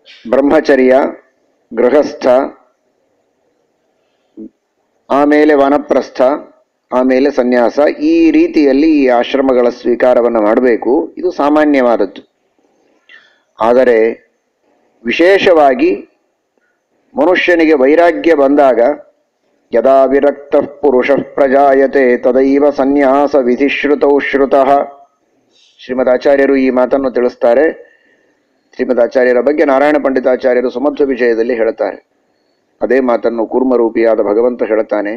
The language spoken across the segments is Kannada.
ಬ್ರಹ್ಮಚರ್ಯ ಗೃಹಸ್ಥ ಆಮೇಲೆ ವನಪ್ರಸ್ಥ ಆಮೇಲೆ ಸನ್ಯಾಸ ಈ ರೀತಿಯಲ್ಲಿ ಈ ಆಶ್ರಮಗಳ ಸ್ವೀಕಾರವನ್ನು ಮಾಡಬೇಕು ಇದು ಸಾಮಾನ್ಯವಾದದ್ದು ಆದರೆ ವಿಶೇಷವಾಗಿ ಮನುಷ್ಯನಿಗೆ ವೈರಾಗ್ಯ ಬಂದಾಗ ಯದಾ ವಿರಕ್ತ ಪುರುಷ ಪ್ರಜಾಯತೆ ತದೈವ ಸನ್ಯಾಸ ವಿಧಿಶ್ರುತೌ ಶ್ರುತಃ ಶ್ರೀಮದ್ ಆಚಾರ್ಯರು ಈ ಮಾತನ್ನು ತಿಳಿಸ್ತಾರೆ ಶ್ರೀಮದ್ ಆಚಾರ್ಯರ ಬಗ್ಗೆ ನಾರಾಯಣ ಪಂಡಿತಾಚಾರ್ಯರು ಸುಮಧ್ವ ವಿಜಯದಲ್ಲಿ ಹೇಳುತ್ತಾರೆ ಅದೇ ಮಾತನ್ನು ಕೂರ್ಮರೂಪಿಯಾದ ಭಗವಂತ ಹೇಳುತ್ತಾನೆ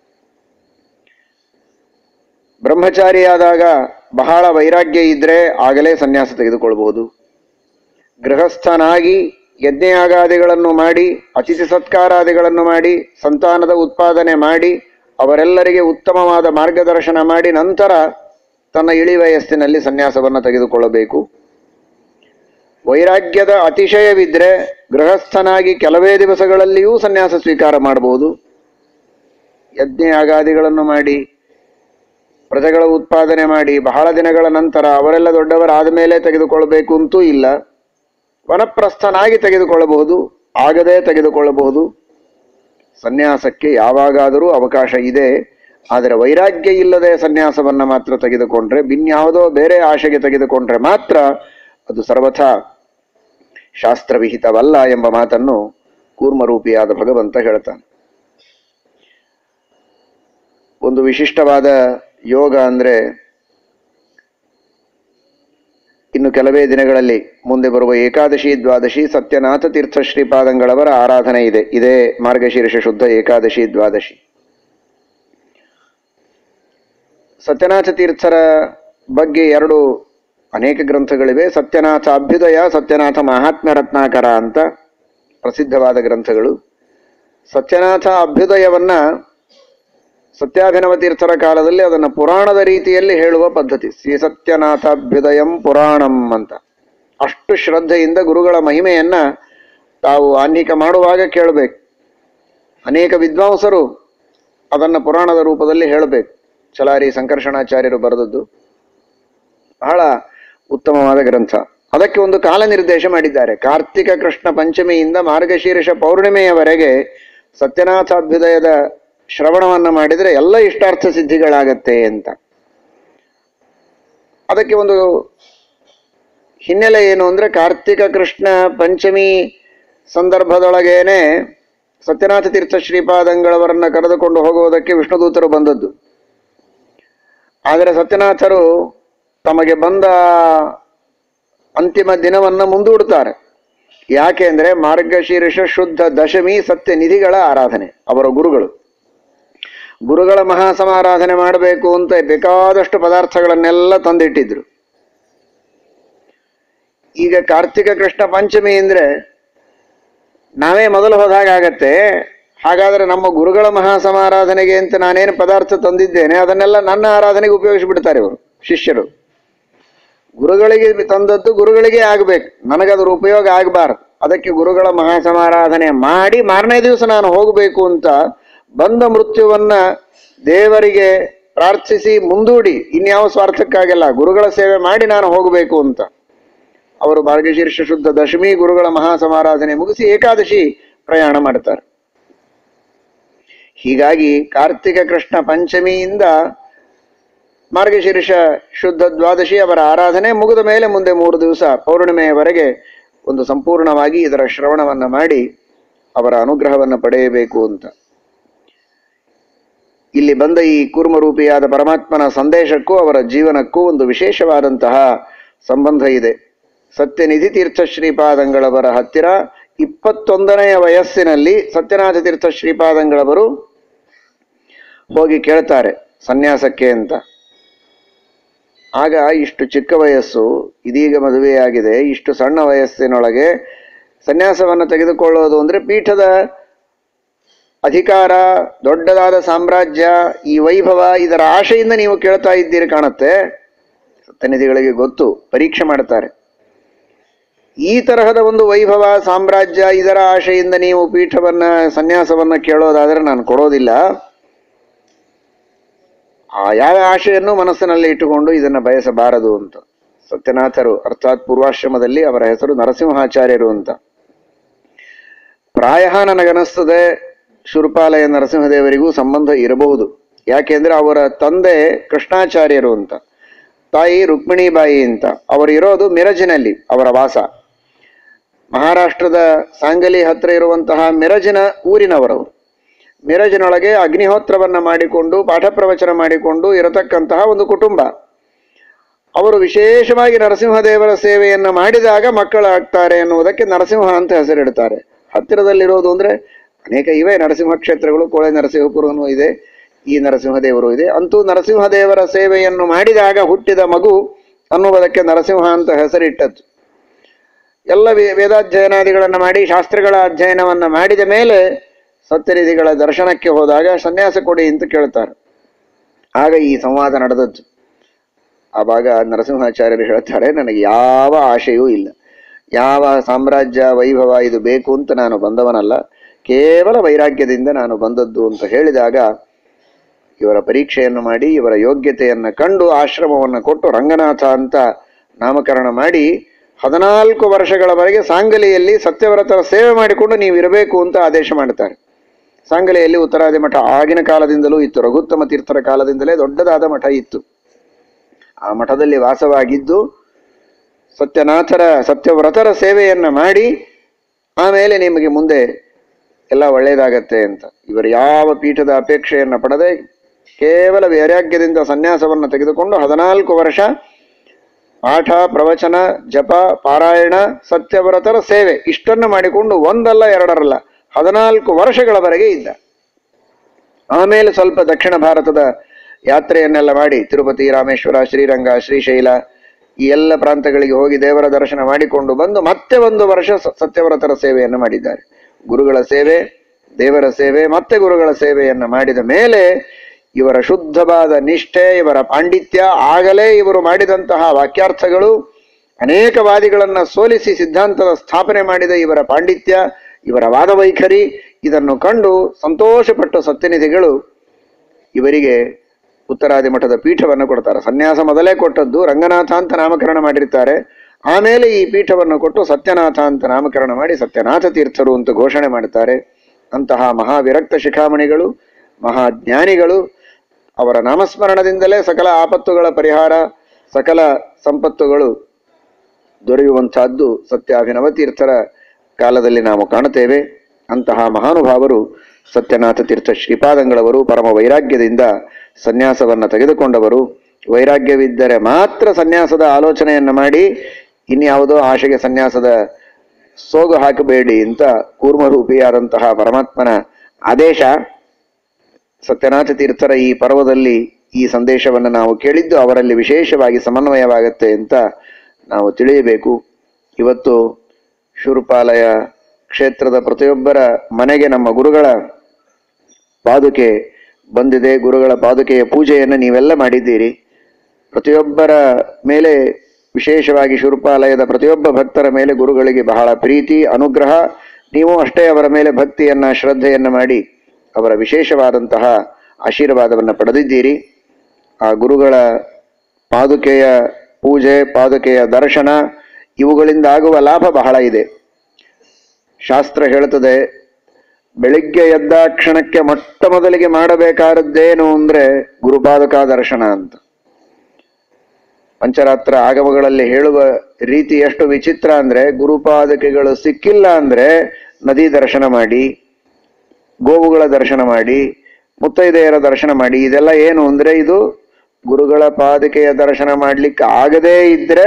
ಬ್ರಹ್ಮಚಾರಿಯಾದಾಗ ಬಹಳ ವೈರಾಗ್ಯ ಇದ್ರೆ ಆಗಲೇ ಸನ್ಯಾಸ ತೆಗೆದುಕೊಳ್ಬಹುದು ಗೃಹಸ್ಥನಾಗಿ ಯಜ್ಞಯಾಗಾದಿಗಳನ್ನು ಮಾಡಿ ಅತಿಥಿ ಸತ್ಕಾರಾದಿಗಳನ್ನು ಮಾಡಿ ಸಂತಾನದ ಉತ್ಪಾದನೆ ಮಾಡಿ ಅವರೆಲ್ಲರಿಗೆ ಉತ್ತಮವಾದ ಮಾರ್ಗದರ್ಶನ ಮಾಡಿ ನಂತರ ತನ್ನ ಇಳಿ ವಯಸ್ಸಿನಲ್ಲಿ ಸನ್ಯಾಸವನ್ನು ತೆಗೆದುಕೊಳ್ಳಬೇಕು ವೈರಾಗ್ಯದ ಅತಿಶಯವಿದ್ರೆ ಗೃಹಸ್ಥನಾಗಿ ಕೆಲವೇ ದಿವಸಗಳಲ್ಲಿಯೂ ಸನ್ಯಾಸ ಸ್ವೀಕಾರ ಮಾಡಬಹುದು ಯಜ್ಞಯಾಗಾದಿಗಳನ್ನು ಮಾಡಿ ಪ್ರಜೆಗಳ ಉತ್ಪಾದನೆ ಮಾಡಿ ಬಹಳ ದಿನಗಳ ನಂತರ ಅವರೆಲ್ಲ ದೊಡ್ಡವರಾದ ಮೇಲೆ ತೆಗೆದುಕೊಳ್ಳಬೇಕು ಅಂತೂ ಇಲ್ಲ ವನಪ್ರಸ್ಥನಾಗಿ ತೆಗೆದುಕೊಳ್ಳಬಹುದು ಆಗದೇ ತೆಗೆದುಕೊಳ್ಳಬಹುದು ಸನ್ಯಾಸಕ್ಕೆ ಯಾವಾಗಾದರೂ ಅವಕಾಶ ಇದೆ ಆದರೆ ವೈರಾಗ್ಯ ಇಲ್ಲದೆ ಸನ್ಯಾಸವನ್ನ ಮಾತ್ರ ತೆಗೆದುಕೊಂಡ್ರೆ ಬಿನ್ಯಾವುದೋ ಬೇರೆ ಆಶೆಗೆ ತೆಗೆದುಕೊಂಡ್ರೆ ಮಾತ್ರ ಅದು ಸರ್ವಥಾ ಶಾಸ್ತ್ರವಿಹಿತವಲ್ಲ ಎಂಬ ಮಾತನ್ನು ಕೂರ್ಮರೂಪಿಯಾದ ಭಗವಂತ ಹೇಳ್ತಾನೆ ಒಂದು ವಿಶಿಷ್ಟವಾದ ಯೋಗ ಅಂದ್ರೆ ಇನ್ನು ಕೆಲವೇ ದಿನಗಳಲ್ಲಿ ಮುಂದೆ ಬರುವ ಏಕಾದಶಿ ದ್ವಾದಶಿ ಸತ್ಯನಾಥ ತೀರ್ಥ ಶ್ರೀಪಾದಂಗಳವರ ಆರಾಧನೆ ಇದೆ ಇದೇ ಮಾರ್ಗಶೀರ್ಷ ಶುದ್ಧ ಏಕಾದಶಿ ದ್ವಾದಶಿ ಸತ್ಯನಾಥ ತೀರ್ಥರ ಬಗ್ಗೆ ಎರಡು ಅನೇಕ ಗ್ರಂಥಗಳಿವೆ ಸತ್ಯನಾಥ ಅಭ್ಯುದಯ ಸತ್ಯನಾಥ ಮಹಾತ್ಮ್ಯ ರತ್ನಾಕರ ಅಂತ ಪ್ರಸಿದ್ಧವಾದ ಗ್ರಂಥಗಳು ಸತ್ಯನಾಥ ಅಭ್ಯುದಯವನ್ನ ಸತ್ಯಾಭಿನವ ತೀರ್ಥರ ಕಾಲದಲ್ಲಿ ಅದನ್ನು ಪುರಾಣದ ರೀತಿಯಲ್ಲಿ ಹೇಳುವ ಪದ್ಧತಿ ಶ್ರೀ ಸತ್ಯನಾಥಾಭ್ಯುದಯಂ ಪುರಾಣಂ ಅಂತ ಅಷ್ಟು ಶ್ರದ್ಧೆಯಿಂದ ಗುರುಗಳ ಮಹಿಮೆಯನ್ನ ತಾವು ಆನ್ಹಿಕ ಮಾಡುವಾಗ ಕೇಳಬೇಕು ಅನೇಕ ವಿದ್ವಾಂಸರು ಅದನ್ನು ಪುರಾಣದ ರೂಪದಲ್ಲಿ ಹೇಳಬೇಕು ಚಲಾರಿ ಸಂಕರ್ಷಣಾಚಾರ್ಯರು ಬರೆದದ್ದು ಬಹಳ ಉತ್ತಮವಾದ ಗ್ರಂಥ ಅದಕ್ಕೆ ಒಂದು ಕಾಲ ನಿರ್ದೇಶ ಮಾಡಿದ್ದಾರೆ ಕಾರ್ತಿಕ ಕೃಷ್ಣ ಪಂಚಮಿಯಿಂದ ಮಾರ್ಗಶೀರ್ಷ ಪೌರ್ಣಿಮೆಯವರೆಗೆ ಸತ್ಯನಾಥಾಭ್ಯುದಯದ ಶ್ರವಣವನ್ನ ಮಾಡಿದರೆ ಎಲ್ಲ ಇಷ್ಟಾರ್ಥ ಸಿದ್ಧಿಗಳಾಗತ್ತೆ ಅಂತ ಅದಕ್ಕೆ ಒಂದು ಹಿನ್ನೆಲೆ ಏನು ಅಂದ್ರೆ ಕಾರ್ತಿಕ ಕೃಷ್ಣ ಪಂಚಮಿ ಸಂದರ್ಭದೊಳಗೇನೆ ಸತ್ಯನಾಥ ತೀರ್ಥ ಶ್ರೀಪಾದಂಗಳವರನ್ನ ಕರೆದುಕೊಂಡು ಹೋಗುವುದಕ್ಕೆ ವಿಷ್ಣುದೂತರು ಬಂದದ್ದು ಆದರೆ ಸತ್ಯನಾಥರು ತಮಗೆ ಬಂದ ಅಂತಿಮ ದಿನವನ್ನ ಮುಂದೂಡುತ್ತಾರೆ ಯಾಕೆ ಅಂದ್ರೆ ಮಾರ್ಗಶೀರ್ಷ ಶುದ್ಧ ದಶಮಿ ಸತ್ಯ ನಿಧಿಗಳ ಆರಾಧನೆ ಅವರ ಗುರುಗಳು ಗುರುಗಳ ಮಹಾಸಮಾರಾಧನೆ ಮಾಡಬೇಕು ಅಂತ ಬೇಕಾದಷ್ಟು ಪದಾರ್ಥಗಳನ್ನೆಲ್ಲ ತಂದಿಟ್ಟಿದ್ರು ಈಗ ಕಾರ್ತಿಕ ಕೃಷ್ಣ ಪಂಚಮಿ ಅಂದ್ರೆ ನಾವೇ ಮೊದಲು ಹೋದಾಗತ್ತೆ ಹಾಗಾದ್ರೆ ನಮ್ಮ ಗುರುಗಳ ಮಹಾಸಮಾರಾಧನೆಗೆ ಅಂತ ನಾನೇನು ಪದಾರ್ಥ ತಂದಿದ್ದೇನೆ ಅದನ್ನೆಲ್ಲ ನನ್ನ ಆರಾಧನೆಗೆ ಉಪಯೋಗಿಸಿಬಿಡ್ತಾರೆ ಇವರು ಶಿಷ್ಯರು ಗುರುಗಳಿಗೆ ತಂದದ್ದು ಗುರುಗಳಿಗೆ ಆಗ್ಬೇಕು ನನಗದ್ರ ಉಪಯೋಗ ಆಗಬಾರ್ದು ಅದಕ್ಕೆ ಗುರುಗಳ ಮಹಾಸಮಾರಾಧನೆ ಮಾಡಿ ಮಾರನೇ ದಿವಸ ನಾನು ಹೋಗಬೇಕು ಅಂತ ಬಂದ ಮೃತ್ಯುವನ್ನ ದೇವರಿಗೆ ಪ್ರಾರ್ಥಿಸಿ ಮುಂದೂಡಿ ಇನ್ಯಾವ ಸ್ವಾರ್ಥಕ್ಕಾಗಿಲ್ಲ ಗುರುಗಳ ಸೇವೆ ಮಾಡಿ ನಾನು ಹೋಗಬೇಕು ಅಂತ ಅವರು ಮಾರ್ಗಶೀರ್ಷ ಶುದ್ಧ ದಶಮಿ ಗುರುಗಳ ಮಹಾಸಮಾರಾಧನೆ ಮುಗಿಸಿ ಏಕಾದಶಿ ಪ್ರಯಾಣ ಮಾಡ್ತಾರೆ ಹೀಗಾಗಿ ಕಾರ್ತಿಕ ಕೃಷ್ಣ ಪಂಚಮಿಯಿಂದ ಮಾರ್ಗಶೀರ್ಷ ಶುದ್ಧ ದ್ವಾದಶಿ ಅವರ ಆರಾಧನೆ ಮುಗಿದ ಮೇಲೆ ಮುಂದೆ ಮೂರು ದಿವಸ ಪೌರ್ಣಿಮೆಯವರೆಗೆ ಒಂದು ಸಂಪೂರ್ಣವಾಗಿ ಇದರ ಶ್ರವಣವನ್ನ ಮಾಡಿ ಅವರ ಅನುಗ್ರಹವನ್ನು ಪಡೆಯಬೇಕು ಅಂತ ಇಲ್ಲಿ ಬಂದ ಈ ಕೂರ್ಮರೂಪಿಯಾದ ಪರಮಾತ್ಮನ ಸಂದೇಶಕ್ಕೂ ಅವರ ಜೀವನಕ್ಕೂ ಒಂದು ವಿಶೇಷವಾದಂತಹ ಸಂಬಂಧ ಇದೆ ಸತ್ಯನಿಧಿ ತೀರ್ಥ ಶ್ರೀಪಾದಂಗಳವರ ಹತ್ತಿರ ಇಪ್ಪತ್ತೊಂದನೆಯ ವಯಸ್ಸಿನಲ್ಲಿ ಸತ್ಯನಾಥ ತೀರ್ಥ ಶ್ರೀಪಾದಂಗಳವರು ಹೋಗಿ ಕೇಳ್ತಾರೆ ಸನ್ಯಾಸಕ್ಕೆ ಅಂತ ಆಗ ಇಷ್ಟು ಚಿಕ್ಕ ವಯಸ್ಸು ಇದೀಗ ಮದುವೆಯಾಗಿದೆ ಇಷ್ಟು ಸಣ್ಣ ವಯಸ್ಸಿನೊಳಗೆ ಸನ್ಯಾಸವನ್ನು ತೆಗೆದುಕೊಳ್ಳೋದು ಅಂದ್ರೆ ಪೀಠದ ಅಧಿಕಾರ ದೊಡ್ಡದಾದ ಸಾಮ್ರಾಜ್ಯ ಈ ವೈಭವ ಇದರ ಆಶೆಯಿಂದ ನೀವು ಕೇಳ್ತಾ ಇದ್ದೀರಿ ಕಾಣುತ್ತೆ ಸತ್ಯನಿಧಿಗಳಿಗೆ ಗೊತ್ತು ಪರೀಕ್ಷೆ ಮಾಡ್ತಾರೆ ಈ ತರಹದ ಒಂದು ವೈಭವ ಸಾಮ್ರಾಜ್ಯ ಇದರ ಆಶೆಯಿಂದ ನೀವು ಪೀಠವನ್ನ ಸನ್ಯಾಸವನ್ನ ಕೇಳೋದಾದ್ರೆ ನಾನು ಕೊಡೋದಿಲ್ಲ ಆ ಯಾವ ಆಶೆಯನ್ನು ಮನಸ್ಸಿನಲ್ಲಿ ಇಟ್ಟುಕೊಂಡು ಇದನ್ನ ಬಯಸಬಾರದು ಅಂತ ಸತ್ಯನಾಥರು ಅರ್ಥಾತ್ ಪೂರ್ವಾಶ್ರಮದಲ್ಲಿ ಅವರ ಹೆಸರು ನರಸಿಂಹಾಚಾರ್ಯರು ಅಂತ ಪ್ರಾಯ ನನಗನಿಸ್ತದೆ ಶುರುಪಾಲಯ ನರಸಿಂಹದೇವರಿಗೂ ಸಂಬಂಧ ಇರಬಹುದು ಯಾಕೆಂದ್ರೆ ಅವರ ತಂದೆ ಕೃಷ್ಣಾಚಾರ್ಯರು ಅಂತ ತಾಯಿ ರುಕ್ಮಿಣಿಬಾಯಿ ಅಂತ ಅವರು ಇರೋದು ಮಿರಜಿನಲ್ಲಿ ಅವರ ವಾಸ ಮಹಾರಾಷ್ಟ್ರದ ಸಾಂಗಲಿ ಹತ್ರ ಇರುವಂತಹ ಮಿರಜಿನ ಊರಿನವರವರು ಮಿರಜಿನೊಳಗೆ ಅಗ್ನಿಹೋತ್ರವನ್ನ ಮಾಡಿಕೊಂಡು ಪಾಠ ಪ್ರವಚನ ಮಾಡಿಕೊಂಡು ಇರತಕ್ಕಂತಹ ಒಂದು ಕುಟುಂಬ ಅವರು ವಿಶೇಷವಾಗಿ ನರಸಿಂಹದೇವರ ಸೇವೆಯನ್ನ ಮಾಡಿದಾಗ ಮಕ್ಕಳಾಗ್ತಾರೆ ಎನ್ನುವುದಕ್ಕೆ ನರಸಿಂಹ ಅಂತ ಹೆಸರಿಡ್ತಾರೆ ಹತ್ತಿರದಲ್ಲಿರೋದು ಅಂದ್ರೆ ಅನೇಕ ಇವೆ ನರಸಿಂಹ ಕ್ಷೇತ್ರಗಳು ಕೋಳೆ ನರಸಿಂಹಪುರನೂ ಇದೆ ಈ ನರಸಿಂಹದೇವರು ಇದೆ ಅಂತೂ ನರಸಿಂಹದೇವರ ಸೇವೆಯನ್ನು ಮಾಡಿದಾಗ ಹುಟ್ಟಿದ ಮಗು ಅನ್ನುವುದಕ್ಕೆ ನರಸಿಂಹ ಅಂತ ಹೆಸರಿಟ್ಟದ್ದು ಎಲ್ಲ ವೆ- ವೇದಾಧ್ಯಯನಾದಿಗಳನ್ನು ಮಾಡಿ ಶಾಸ್ತ್ರಗಳ ಅಧ್ಯಯನವನ್ನ ಮಾಡಿದ ಮೇಲೆ ಸತ್ಯನಿಧಿಗಳ ದರ್ಶನಕ್ಕೆ ಹೋದಾಗ ಸನ್ಯಾಸ ಕೊಡಿ ಅಂತ ಕೇಳ್ತಾರೆ ಆಗ ಈ ಸಂವಾದ ನಡೆದದ್ದು ಆವಾಗ ನರಸಿಂಹಾಚಾರ್ಯರು ಹೇಳ್ತಾರೆ ನನಗೆ ಯಾವ ಆಶೆಯೂ ಇಲ್ಲ ಯಾವ ಸಾಮ್ರಾಜ್ಯ ವೈಭವ ಇದು ಬೇಕು ಅಂತ ನಾನು ಬಂದವನಲ್ಲ ಕೇವಲ ವೈರಾಗ್ಯದಿಂದ ನಾನು ಬಂದದ್ದು ಅಂತ ಹೇಳಿದಾಗ ಇವರ ಪರೀಕ್ಷೆಯನ್ನು ಮಾಡಿ ಇವರ ಯೋಗ್ಯತೆಯನ್ನು ಕಂಡು ಆಶ್ರಮವನ್ನು ಕೊಟ್ಟು ರಂಗನಾಥ ಅಂತ ನಾಮಕರಣ ಮಾಡಿ ಹದಿನಾಲ್ಕು ವರ್ಷಗಳವರೆಗೆ ಸಾಂಗಲಿಯಲ್ಲಿ ಸತ್ಯವ್ರತರ ಸೇವೆ ಮಾಡಿಕೊಂಡು ನೀವು ಇರಬೇಕು ಅಂತ ಆದೇಶ ಮಾಡ್ತಾರೆ ಸಾಂಗಲಿಯಲ್ಲಿ ಉತ್ತರಾದಿ ಮಠ ಆಗಿನ ಕಾಲದಿಂದಲೂ ಇತ್ತು ರಘುತ್ತಮ ತೀರ್ಥರ ಕಾಲದಿಂದಲೇ ದೊಡ್ಡದಾದ ಮಠ ಇತ್ತು ಆ ಮಠದಲ್ಲಿ ವಾಸವಾಗಿದ್ದು ಸತ್ಯನಾಥರ ಸತ್ಯವ್ರತರ ಸೇವೆಯನ್ನ ಮಾಡಿ ಆಮೇಲೆ ನಿಮಗೆ ಮುಂದೆ ಎಲ್ಲ ಒಳ್ಳೆಯದಾಗತ್ತೆ ಅಂತ ಇವರು ಯಾವ ಪೀಠದ ಅಪೇಕ್ಷೆಯನ್ನ ಪಡದೆ ಕೇವಲ ವೈರಾಗ್ಯದಿಂದ ಸನ್ಯಾಸವನ್ನು ತೆಗೆದುಕೊಂಡು ಹದಿನಾಲ್ಕು ವರ್ಷ ಪಾಠ ಪ್ರವಚನ ಜಪ ಪಾರಾಯಣ ಸತ್ಯವ್ರತರ ಸೇವೆ ಇಷ್ಟನ್ನು ಮಾಡಿಕೊಂಡು ಒಂದಲ್ಲ ಎರಡರಲ್ಲ ಹದಿನಾಲ್ಕು ವರ್ಷಗಳವರೆಗೆ ಇದ್ದ ಆಮೇಲೆ ಸ್ವಲ್ಪ ದಕ್ಷಿಣ ಭಾರತದ ಯಾತ್ರೆಯನ್ನೆಲ್ಲ ಮಾಡಿ ತಿರುಪತಿ ರಾಮೇಶ್ವರ ಶ್ರೀರಂಗ ಶ್ರೀಶೈಲ ಈ ಎಲ್ಲ ಪ್ರಾಂತಗಳಿಗೆ ಹೋಗಿ ದೇವರ ದರ್ಶನ ಮಾಡಿಕೊಂಡು ಬಂದು ಮತ್ತೆ ಒಂದು ವರ್ಷ ಸ- ಸತ್ಯವ್ರತರ ಸೇವೆಯನ್ನು ಮಾಡಿದ್ದಾರೆ ಗುರುಗಳ ಸೇವೆ ದೇವರ ಸೇವೆ ಮತ್ತೆ ಗುರುಗಳ ಸೇವೆಯನ್ನು ಮಾಡಿದ ಮೇಲೆ ಇವರ ಶುದ್ಧವಾದ ನಿಷ್ಠೆ ಇವರ ಪಾಂಡಿತ್ಯ ಆಗಲೇ ಇವರು ಮಾಡಿದಂತಹ ವಾಕ್ಯಾರ್ಥಗಳು ಅನೇಕ ವಾದಿಗಳನ್ನ ಸೋಲಿಸಿ ಸಿದ್ಧಾಂತದ ಸ್ಥಾಪನೆ ಮಾಡಿದ ಇವರ ಪಾಂಡಿತ್ಯ ಇವರ ವಾದವೈಖರಿ ಇದನ್ನು ಕಂಡು ಸಂತೋಷಪಟ್ಟು ಸತ್ಯನಿಧಿಗಳು ಇವರಿಗೆ ಉತ್ತರಾದಿ ಮಠದ ಪೀಠವನ್ನು ಕೊಡ್ತಾರೆ ಸನ್ಯಾಸ ಮೊದಲೇ ಕೊಟ್ಟದ್ದು ರಂಗನಾಥ ಅಂತ ನಾಮಕರಣ ಮಾಡಿರ್ತಾರೆ ಆಮೇಲೆ ಈ ಪೀಠವನ್ನು ಕೊಟ್ಟು ಸತ್ಯನಾಥ ಅಂತ ನಾಮಕರಣ ಮಾಡಿ ಸತ್ಯನಾಥ ತೀರ್ಥರು ಅಂತ ಘೋಷಣೆ ಮಾಡ್ತಾರೆ ಅಂತಹ ಮಹಾವಿರಕ್ತ ಶಿಖಾಮಣಿಗಳು ಮಹಾಜ್ಞಾನಿಗಳು ಅವರ ನಾಮಸ್ಮರಣದಿಂದಲೇ ಸಕಲ ಆಪತ್ತುಗಳ ಪರಿಹಾರ ಸಕಲ ಸಂಪತ್ತುಗಳು ದೊರೆಯುವಂತಹದ್ದು ಸತ್ಯಾಭಿನವ ತೀರ್ಥರ ಕಾಲದಲ್ಲಿ ನಾವು ಕಾಣುತ್ತೇವೆ ಅಂತಹ ಮಹಾನುಭಾವರು ಸತ್ಯನಾಥ ತೀರ್ಥ ಶ್ರೀಪಾದಂಗಳವರು ಪರಮ ವೈರಾಗ್ಯದಿಂದ ಸನ್ಯಾಸವನ್ನ ತೆಗೆದುಕೊಂಡವರು ವೈರಾಗ್ಯವಿದ್ದರೆ ಮಾತ್ರ ಸನ್ಯಾಸದ ಆಲೋಚನೆಯನ್ನ ಮಾಡಿ ಇನ್ಯಾವುದೋ ಆಶೆಗೆ ಸನ್ಯಾಸದ ಸೋಗು ಹಾಕಬೇಡಿ ಅಂತ ಕೂರ್ಮರೂಪಿಯಾದಂತಹ ಪರಮಾತ್ಮನ ಆದೇಶ ಸತ್ಯನಾಥ ತೀರ್ಥರ ಈ ಪರ್ವದಲ್ಲಿ ಈ ಸಂದೇಶವನ್ನು ನಾವು ಕೇಳಿದ್ದು ಅವರಲ್ಲಿ ವಿಶೇಷವಾಗಿ ಸಮನ್ವಯವಾಗತ್ತೆ ಅಂತ ನಾವು ತಿಳಿಯಬೇಕು ಇವತ್ತು ಶೂರ್ಪಾಲಯ ಕ್ಷೇತ್ರದ ಪ್ರತಿಯೊಬ್ಬರ ಮನೆಗೆ ನಮ್ಮ ಗುರುಗಳ ಪಾದುಕೆ ಬಂದಿದೆ ಗುರುಗಳ ಪಾದುಕೆಯ ಪೂಜೆಯನ್ನು ನೀವೆಲ್ಲ ಮಾಡಿದ್ದೀರಿ ಪ್ರತಿಯೊಬ್ಬರ ಮೇಲೆ ವಿಶೇಷವಾಗಿ ಶೂರ್ಪಾಲಯದ ಪ್ರತಿಯೊಬ್ಬ ಭಕ್ತರ ಮೇಲೆ ಗುರುಗಳಿಗೆ ಬಹಳ ಪ್ರೀತಿ ಅನುಗ್ರಹ ನೀವು ಅಷ್ಟೇ ಅವರ ಮೇಲೆ ಭಕ್ತಿಯನ್ನ ಶ್ರದ್ಧೆಯನ್ನ ಮಾಡಿ ಅವರ ವಿಶೇಷವಾದಂತಹ ಆಶೀರ್ವಾದವನ್ನು ಪಡೆದಿದ್ದೀರಿ ಆ ಗುರುಗಳ ಪಾದುಕೆಯ ಪೂಜೆ ಪಾದುಕೆಯ ದರ್ಶನ ಇವುಗಳಿಂದ ಆಗುವ ಲಾಭ ಬಹಳ ಇದೆ ಶಾಸ್ತ್ರ ಹೇಳುತ್ತದೆ ಬೆಳಿಗ್ಗೆ ಎದ್ದ ಕ್ಷಣಕ್ಕೆ ಮೊಟ್ಟ ಮೊದಲಿಗೆ ಮಾಡಬೇಕಾದದ್ದೇನು ಅಂದ್ರೆ ಗುರುಪಾದಕ ದರ್ಶನ ಅಂತ ಪಂಚರಾತ್ರ ಆಗಮಗಳಲ್ಲಿ ಹೇಳುವ ರೀತಿ ಎಷ್ಟು ವಿಚಿತ್ರ ಅಂದ್ರೆ ಗುರುಪಾದಕೆಗಳು ಸಿಕ್ಕಿಲ್ಲ ಅಂದ್ರೆ ನದಿ ದರ್ಶನ ಮಾಡಿ ಗೋವುಗಳ ದರ್ಶನ ಮಾಡಿ ಮುತ್ತೈದೆಯರ ದರ್ಶನ ಮಾಡಿ ಇದೆಲ್ಲ ಏನು ಅಂದ್ರೆ ಇದು ಗುರುಗಳ ಪಾದಕೆಯ ದರ್ಶನ ಮಾಡ್ಲಿಕ್ಕೆ ಆಗದೇ ಇದ್ರೆ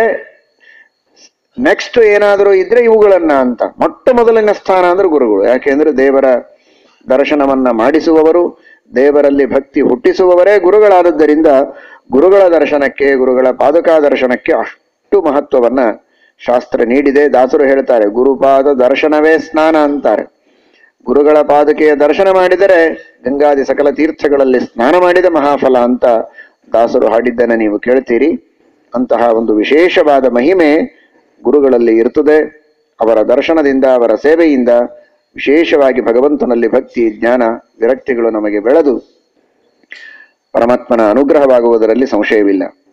ನೆಕ್ಸ್ಟ್ ಏನಾದರೂ ಇದ್ರೆ ಇವುಗಳನ್ನ ಅಂತ ಮೊಟ್ಟ ಮೊದಲಿನ ಸ್ಥಾನ ಅಂದ್ರೆ ಗುರುಗಳು ಯಾಕೆಂದ್ರೆ ದೇವರ ದರ್ಶನವನ್ನ ಮಾಡಿಸುವವರು ದೇವರಲ್ಲಿ ಭಕ್ತಿ ಹುಟ್ಟಿಸುವವರೇ ಗುರುಗಳಾದದ್ದರಿಂದ ಗುರುಗಳ ದರ್ಶನಕ್ಕೆ ಗುರುಗಳ ಪಾದಕಾ ದರ್ಶನಕ್ಕೆ ಅಷ್ಟು ಮಹತ್ವವನ್ನ ಶಾಸ್ತ್ರ ನೀಡಿದೆ ದಾಸರು ಹೇಳ್ತಾರೆ ಗುರುಪಾದ ದರ್ಶನವೇ ಸ್ನಾನ ಅಂತಾರೆ ಗುರುಗಳ ಪಾದಕೆಯ ದರ್ಶನ ಮಾಡಿದರೆ ಗಂಗಾದಿ ಸಕಲ ತೀರ್ಥಗಳಲ್ಲಿ ಸ್ನಾನ ಮಾಡಿದ ಮಹಾಫಲ ಅಂತ ದಾಸರು ಹಾಡಿದ್ದನ್ನು ನೀವು ಕೇಳ್ತೀರಿ ಅಂತಹ ಒಂದು ವಿಶೇಷವಾದ ಮಹಿಮೆ ಗುರುಗಳಲ್ಲಿ ಇರ್ತದೆ ಅವರ ದರ್ಶನದಿಂದ ಅವರ ಸೇವೆಯಿಂದ ವಿಶೇಷವಾಗಿ ಭಗವಂತನಲ್ಲಿ ಭಕ್ತಿ ಜ್ಞಾನ ವಿರಕ್ತಿಗಳು ನಮಗೆ ಬೆಳೆದು ಪರಮಾತ್ಮನ ಅನುಗ್ರಹವಾಗುವುದರಲ್ಲಿ ಸಂಶಯವಿಲ್ಲ